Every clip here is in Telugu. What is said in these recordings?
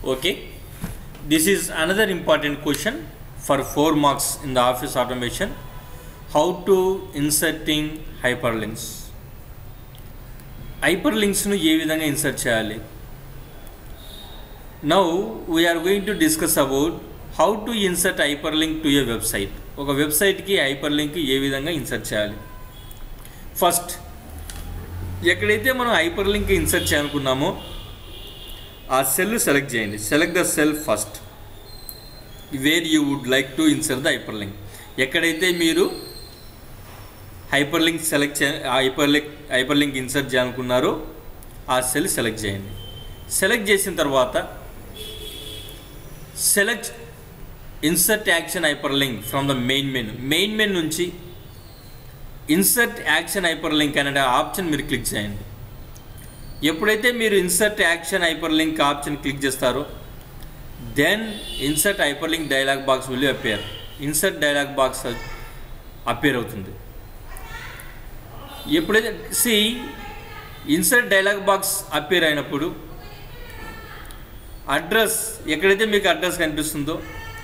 okay this is another important question for 4 marks in the office automation how to inserting hyperlinks హైపర్లింక్స్ను ఏ విధంగా ఇన్సర్ట్ చేయాలి now we are going to discuss about how to insert hyperlink to a website ఒక వెబ్సైట్కి హైపర్ లింక్ ఏ విధంగా ఇన్సర్ట్ చేయాలి ఫస్ట్ ఎక్కడైతే మనం హైపర్ లింక్ ఇన్సర్ట్ చేయాలనుకున్నామో ఆ సెల్ సెలెక్ట్ చేయండి select the cell first where you would like to insert the hyperlink ఎక్కడైతే మీరు హైపర్ లింక్ సెలెక్ట్ చే hyperlink hyperlink insert చేయాలనుకున్నారో ఆ సెల్ సెలెక్ట్ చేయండి సెలెక్ట్ చేసిన తర్వాత select insert action hyperlink from the main menu main menu నుంచి ఇన్సర్ట్ యాక్షన్ హైపర్ లింక్ అనే ఆప్షన్ మీరు క్లిక్ చేయండి ఎప్పుడైతే మీరు insert action hyperlink option click చేస్తారో then insert hyperlink dialog box will appear insert dialog box appear అవుతుంది ఎప్పుడైతే సి ఇన్సర్ట్ డైలాగ్ బాక్స్ అపేర్ అయినప్పుడు అడ్రస్ ఎక్కడైతే మీకు అడ్రస్ కనిపిస్తుందో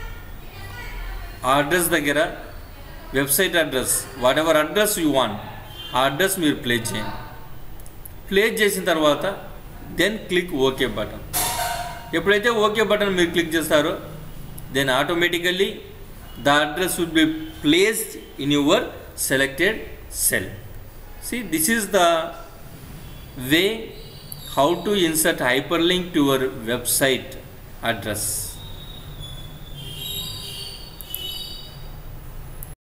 ఆ అడ్రస్ దగ్గర website address whatever address you want ఆ అడ్రస్ మీరు ప్లేస్ చేయండి ప్లేస్ చేసిన తర్వాత దెన్ క్లిక్ ఓకే బటన్ ఎప్పుడైతే ఓకే బటన్ మీరు క్లిక్ చేస్తారో then automatically the address would be placed in your selected cell see this is the way how to insert hyperlink to your website address